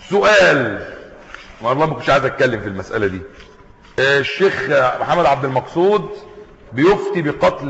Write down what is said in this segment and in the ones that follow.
سؤال والله ما كنتش عايز اتكلم في المسألة دي الشيخ محمد عبد المقصود بيفتي بقتل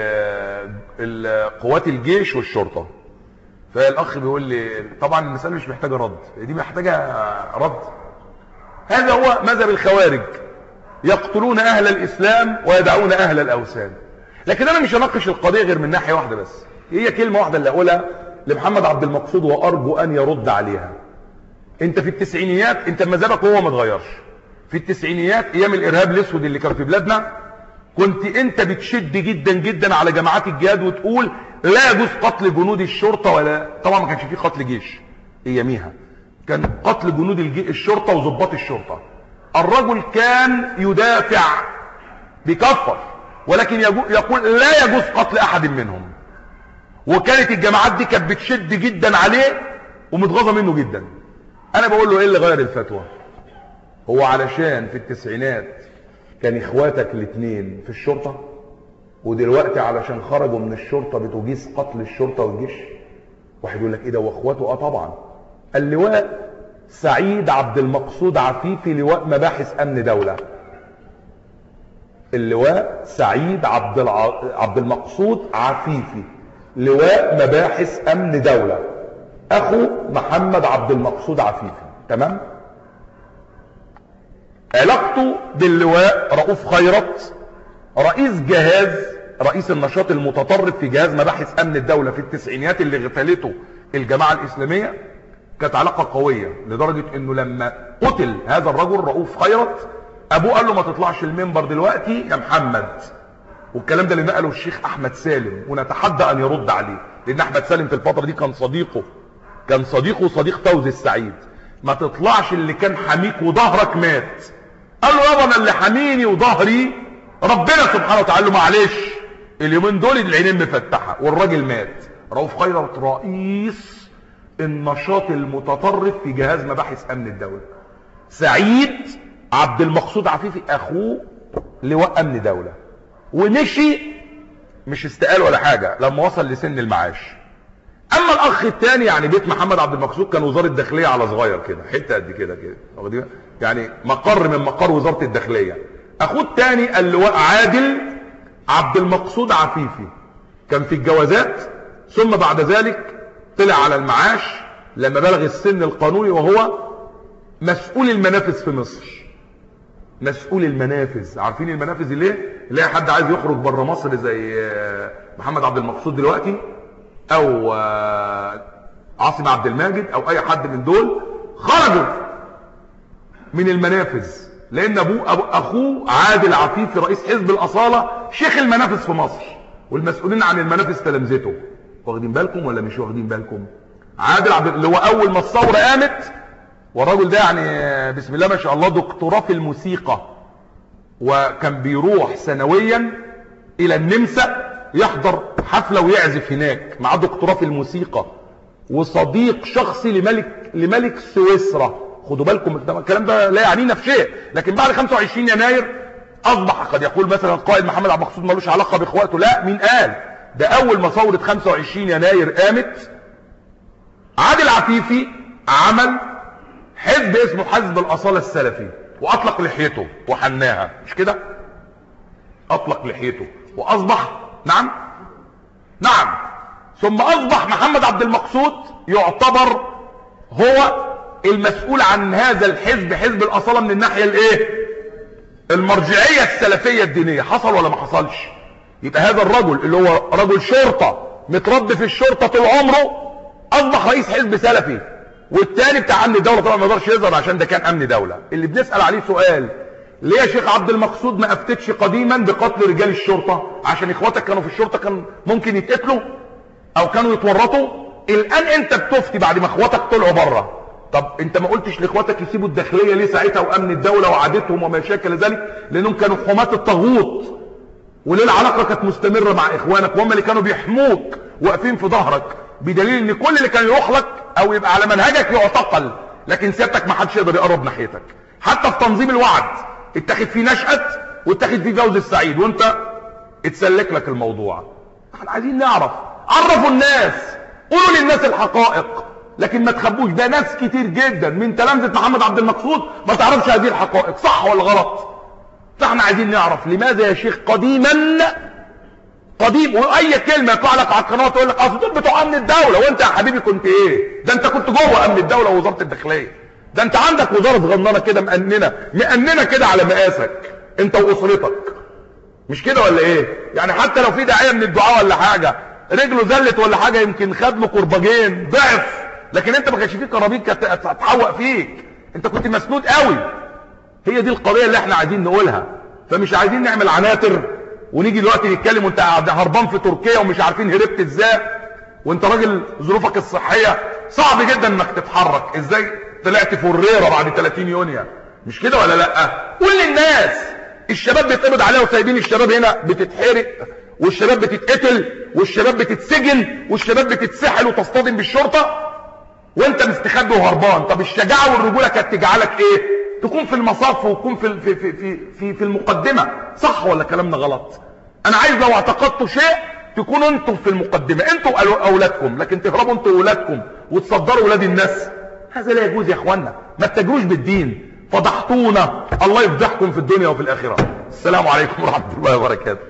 قوات الجيش والشرطة فالاخ بيقول لي طبعا المسألة مش محتاجة رد دي محتاجة رد هذا هو مذهب الخوارج يقتلون اهل الاسلام ويدعون اهل الاوثان لكن انا مش هناقش القضية غير من ناحية واحدة بس هي كلمة واحدة اللي اقولها لمحمد عبد المقصود وارجو ان يرد عليها انت في التسعينيات انت مذهبك هو ما اتغيرش في التسعينيات ايام الارهاب الاسود اللي كان في بلادنا كنت انت بتشد جدا جدا على جماعات الجهاد وتقول لا يجوز قتل جنود الشرطة ولا طبعا ما كانش فيه قتل جيش اياميها كان قتل جنود الجي... الشرطة وضباط الشرطة الرجل كان يدافع بكفر ولكن يجو... يقول لا يجوز قتل احد منهم وكانت الجماعات دي كانت بتشد جدا عليه ومتغاظه منه جدا انا بقول له ايه اللي غير الفتوى هو علشان في التسعينات كان اخواتك الاثنين في الشرطة ودلوقتي علشان خرجوا من الشرطة بتجيز قتل الشرطة والجيش واحد يقول لك ايه ده واخواته اه طبعا اللواء سعيد عبد المقصود عفيفي لواء مباحث امن دولة اللواء سعيد عبد الع... عبد المقصود عفيفي لواء مباحث امن دولة اخو محمد عبد المقصود عفيفي تمام علاقته باللواء رؤوف خيرت رئيس جهاز رئيس النشاط المتطرف في جهاز مباحث امن الدولة في التسعينيات اللي غفلته الجماعة الاسلامية كانت علاقة قوية لدرجة انه لما قتل هذا الرجل رؤوف خيرت ابوه قال له ما تطلعش المنبر دلوقتي يا محمد والكلام ده اللي نقله الشيخ احمد سالم ونتحدى ان يرد عليه لان احمد سالم في الفترة دي كان صديقه كان صديقه صديق فوزي السعيد ما تطلعش اللي كان حميك وظهرك مات قال له يابا انا اللي حميني وظهري ربنا سبحانه وتعالى له معلش اليومين دول العينين مفتحه والراجل مات رؤوف خيرت رئيس النشاط المتطرف في جهاز مباحث امن الدوله سعيد عبد المقصود عفيفي اخوه لواء امن دوله ومشي مش استقال ولا حاجه لما وصل لسن المعاش اما الاخ الثاني يعني بيت محمد عبد المقصود كان وزاره الداخليه على صغير كده حته قد كده كده يعني مقر من مقر وزاره الداخليه اخوه الثاني اللواء عادل عبد المقصود عفيفي كان في الجوازات ثم بعد ذلك طلع على المعاش لما بلغ السن القانوني وهو مسؤول المنافذ في مصر مسؤول المنافذ عارفين المنافذ ليه اللي حد عايز يخرج بره مصر زي محمد عبد المقصود دلوقتي او عاصم عبد الماجد او اي حد من دول خرجوا من المنافذ لان ابوه أبو اخوه عادل عفيفي رئيس حزب الاصاله شيخ المنافذ في مصر والمسؤولين عن المنافذ تلامذته واخدين بالكم ولا مش واخدين بالكم عادل عبد اللي هو اول ما الثوره قامت والراجل ده يعني بسم الله ما شاء الله دكتوراه في الموسيقى وكان بيروح سنويا الى النمسا يحضر حفلة ويعزف هناك معاه دكتوراه في الموسيقى وصديق شخصي لملك لملك سويسرا خدوا بالكم الكلام ده لا يعنينا في شيء لكن بعد 25 يناير اصبح قد يقول مثلا القائد محمد عبد المقصود ملوش علاقه باخواته لا مين قال ده اول ما ثوره 25 يناير قامت عادل عفيفي عمل حزب اسمه حزب الاصاله السلفي واطلق لحيته وحناها مش كده اطلق لحيته واصبح نعم نعم ثم اصبح محمد عبد المقصود يعتبر هو المسؤول عن هذا الحزب حزب الاصالة من الناحية الايه المرجعية السلفية الدينية حصل ولا ما حصلش يبقى هذا الرجل اللي هو رجل شرطة متربي في الشرطة طول عمره اصبح رئيس حزب سلفي والتاني بتاع امن الدولة طبعا ما يقدرش يظهر عشان ده كان امن دولة اللي بنسأل عليه سؤال ليه يا شيخ عبد المقصود ما افتتش قديما بقتل رجال الشرطة عشان اخواتك كانوا في الشرطة كان ممكن يتقتلوا او كانوا يتورطوا الان انت بتفتي بعد ما اخواتك طلعوا بره طب انت ما قلتش لاخواتك يسيبوا الداخلية ليه ساعتها وامن الدولة وعادتهم وما شاكل ذلك لانهم كانوا حماة الطاغوت وليه العلاقة كانت مستمرة مع اخوانك وهم اللي كانوا بيحموك واقفين في ظهرك بدليل ان كل اللي كان يروح لك او يبقى على منهجك يعتقل لكن سيادتك ما حدش يقدر يقرب ناحيتك حتى في تنظيم الوعد اتخذ فيه نشأت واتخذ فيه فوز السعيد وانت اتسلك لك الموضوع احنا عايزين نعرف عرفوا الناس قولوا للناس الحقائق لكن ما تخبوش ده ناس كتير جدا من تلامذة محمد عبد المقصود ما تعرفش هذه الحقائق صح ولا غلط فاحنا عايزين نعرف لماذا يا شيخ قديما قديم واي كلمه يطلع لك على القناه تقول لك اصل دول بتوع امن الدوله وانت يا حبيبي كنت ايه ده انت كنت جوه امن الدوله ووزاره الداخليه ده انت عندك وزاره صغننه كده مأننه مأننه كده على مقاسك انت واسرتك مش كده ولا ايه يعني حتى لو في داعيه من الدعاء ولا حاجه رجله زلت ولا حاجه يمكن خد له قرباجين ضعف لكن انت ما كانش فيك كرابيك تتحوق فيك انت كنت مسنود قوي هي دي القضيه اللي احنا عايزين نقولها فمش عايزين نعمل عناتر ونيجي دلوقتي نتكلم وانت هربان في تركيا ومش عارفين هربت ازاي وانت راجل ظروفك الصحيه صعب جدا انك تتحرك ازاي طلعت فريره بعد 30 يونيو مش كده ولا لا قول للناس الشباب بيتقبض عليها وسايبين الشباب هنا بتتحرق والشباب بتتقتل والشباب بتتسجن والشباب بتتسحل وتصطدم بالشرطه وانت مستخبي وهربان طب الشجاعه والرجوله كانت تجعلك ايه تكون في المصاف وتكون في في في في في, في المقدمه صح ولا كلامنا غلط انا عايز لو اعتقدتوا شيء تكونوا انتم في المقدمه انتوا اولادكم لكن تهربوا انتوا اولادكم وتصدروا اولاد الناس هذا لا يجوز يا اخوانا ما تتجروش بالدين فضحتونا الله يفضحكم في الدنيا وفي الاخره السلام عليكم ورحمه الله وبركاته